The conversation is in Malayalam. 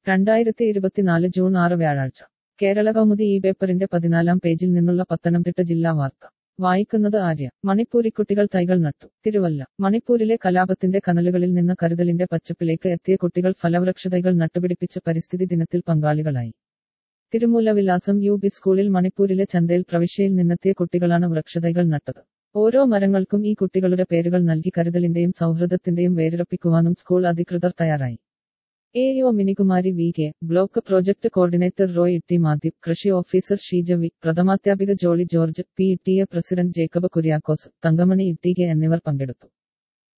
രണ്ടായിരത്തി ഇരുപത്തിനാല് ജൂൺ ആറ് വ്യാഴാഴ്ച കേരള കൗമുദി ഈ പേപ്പറിന്റെ പതിനാലാം പേജിൽ നിന്നുള്ള പത്തനംതിട്ട ജില്ലാ വാർത്ത വായിക്കുന്നത് ആര്യ മണിപ്പൂരി കുട്ടികൾ തൈകൾ നട്ടു തിരുവല്ല മണിപ്പൂരിലെ കലാപത്തിന്റെ കനലുകളിൽ നിന്ന് കരുതലിന്റെ പച്ചപ്പിലേക്ക് എത്തിയ കുട്ടികൾ ഫലവൃക്ഷതൈകൾ നട്ടുപിടിപ്പിച്ച പരിസ്ഥിതി ദിനത്തിൽ പങ്കാളികളായി തിരുമൂലവിലാസം യു ബി സ്കൂളിൽ മണിപ്പൂരിലെ ചന്തയിൽ പ്രവിശ്യയിൽ നിന്നെത്തിയ കുട്ടികളാണ് വൃക്ഷതൈകൾ നട്ടത് ഓരോ മരങ്ങൾക്കും ഈ കുട്ടികളുടെ പേരുകൾ നൽകി കരുതലിന്റെയും സൗഹൃദത്തിന്റെയും വേരുറപ്പിക്കുവാനും സ്കൂൾ അധികൃതർ തയ്യാറായി A O Minikumari V K block project coordinator Roy Itty മാദ്യപ് കൃഷി ഓഫീസർ ഷീജ വി പ്രഥമാധ്യാപിക Jolly George P T A president Jacob Kuriakose Thankamani Itty K എന്നിവർ പങ്കെടുത്തു